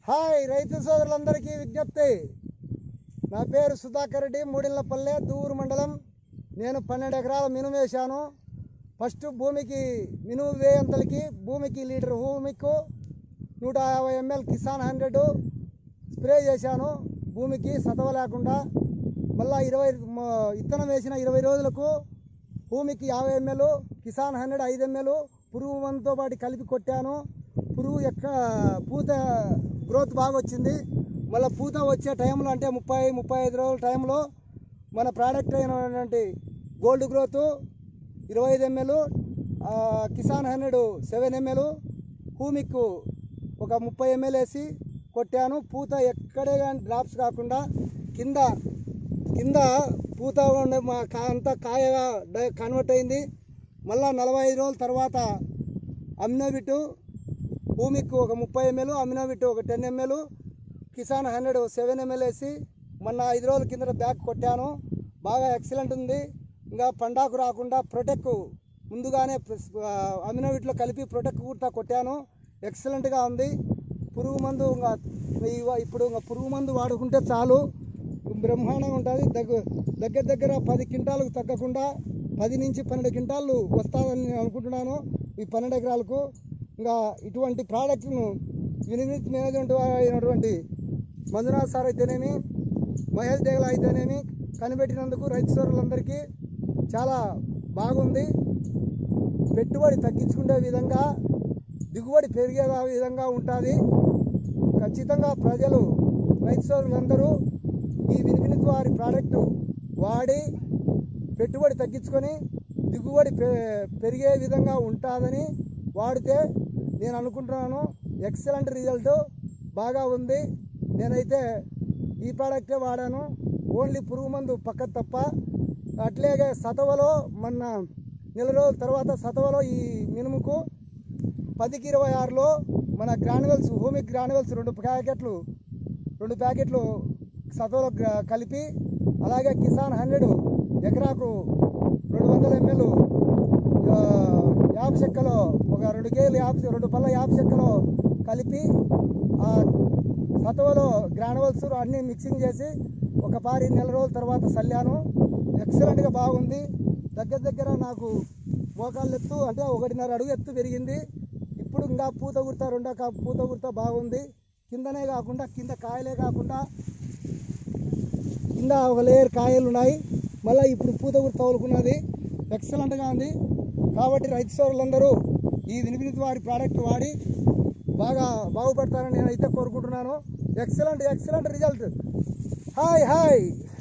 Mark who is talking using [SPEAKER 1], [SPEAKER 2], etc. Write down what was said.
[SPEAKER 1] hi రైతు సోదరులందరికీ విజ్ఞప్తి నా పేరు సుధాకర్ రెడ్డి మూడిళ్ళపల్లె దూరు మండలం నేను పన్నెండు ఎకరాల మినుము వేశాను ఫస్ట్ భూమికి మినుము వేయంతలకి భూమికి లీటర్ భూమికు నూట యాభై ఎంఎల్ కిసాన్ హండ్రెడ్ స్ప్రే చేశాను భూమికి సతవ లేకుండా మళ్ళా ఇరవై మ- విత్తనం వేసిన ఇరవై రోజులకు భూమికి యాభై ఎంఎల్ కిసాన్ హండ్రెడ్ ఐదు ఎంఎల్ పురుగు మందుతో పాటు కలిపి కొట్టాను పురుగు ఎక్క పూత గ్రోత్ బాగా వచ్చింది మళ్ళీ పూత వచ్చే టైంలో అంటే ముప్పై ముప్పై ఐదు రోజుల టైంలో మన ప్రోడక్ట్ అయినటువంటి గోల్డ్ గ్రోత్ ఇరవై ఐదు ML Kisan hundred seven ML humic ఒక ముప్పై ఎంఎల్ వేసి కొట్టాను పూత ఎక్కడే కానీ డ్రాప్స్ కాకుండా కింద కింద పూత ఉండే మా కా అంతా కాయగా డ- కన్వర్ట్ అయింది మళ్ళా నలభై ఐదు రోజుల తర్వాత అమినోబిట్ భూమికి ఒక ముప్పై ఎంఎల్ అమినోబిట్ ఒక ten ML Kisan hundred seven ML వేసి మొన్న ఐదు రోజుల కింద బ్యాగ్ కొట్టాను బాగా ఎక్సలెంట్ ఉంది ఇంకా పండాకు రాకుండా ప్రొటెక్ ముందుగానే అమినోబిట్లో కలిపి ప్రొటెక్ కూడా కొట్టాను ఎక్సలెంట్గా ఉంది పురుగు మందు ఇంకా ఇవ- ఇప్పుడు ఇంకా పురుగు మందు వాడుకుంటే చాలు బ్రహ్మాండంగా ఉంటుంది దగ్గర దగ్గర దగ్గర పది క్వింటాలకు తగ్గకుండా పది నుంచి పన్నెండు క్వింటాలు వస్తుందని నేను అనుకుంటున్నాను ఈ పన్నెండు ఎకరాలకు ఇంకా ఇటువంటి ప్రోడక్ట్ను యూనిట్ మేనేజ్మెంట్ అయినటువంటి మంజునాథ్ సార్ అయితేనేమి మహేష్ దేగల అయితేనేమి కనిపెట్టినందుకు రైతు సోదరులందరికీ చాలా బాగుంది పెట్టుబడి తగ్గించుకునే విధంగా దిగుబడి పెరిగే విధంగా ఉంటుంది ఖచ్చితంగా ప్రజలు రైతు సోదరులందరూ ఈ వినివినిత్ వారి ప్రోడక్ట్ వాడి పెట్టుబడి తగ్గించుకొని దిగుబడి పె- పెరిగే విధంగా ఉంటుందని వాడితే నేను అనుకుంటున్నాను ఎక్సలెంట్ రిజల్ట్ బాగా ఉంది నేనైతే ఈ ప్రోడక్టే వాడాను ఓన్లీ పురుగు మందు పక్క తప్ప అట్లాగే సతవలో మొన్న నెల రోజుల తర్వాత సతవలో ఈ మినుముకు పదికి ఇరవై ఆరులో మన గ్రానువల్స్ హోమిక్ గ్రానువల్స్ రెండు ప్యాకెట్లు రెండు ప్యాకెట్లు సతవలో గ్ర- కలిపి అలాగే కిసాన్ హండ్రెడ్ ఎకరాకు రెండు వందల ఎంఎల్ యాప్ చెక్కలో ఒక రెండు కేజీలు యాప్ రెండు పళ్ళ యాప్ చెక్కలో కలిపి ఆ సతవలో గ్రానువల్స్ అన్నీ మిక్సింగ్ చేసి ఒక పారి నెల రోజుల తర్వాత చల్లాను ఎక్సలెంట్గా బాగుంది దగ్గర దగ్గర నాకు మోకాళ్ళ ఎత్తు అంటే ఒకటిన్నర అడుగు ఎత్తు పెరిగింది ఇప్పుడు ఇంకా పూత గుర్త రెండో కా పూత గుర్త బాగుంది కిందనే కాకుండా కింద కాయలే కాకుండా కింద ఒక లేయర్ కాయలు ఉన్నాయి మళ్ళీ ఇప్పుడు పూత గుర్త తగులుకున్నది ఎక్సలెంట్గా ఉంది కాబట్టి రైతు సోదరులందరూ ఈ వినిపినితి వారి ప్రోడక్ట్ వాడి బాగా బాగుపడతారని నేనైతే కోరుకుంటున్నాను excellent excellent result hi hi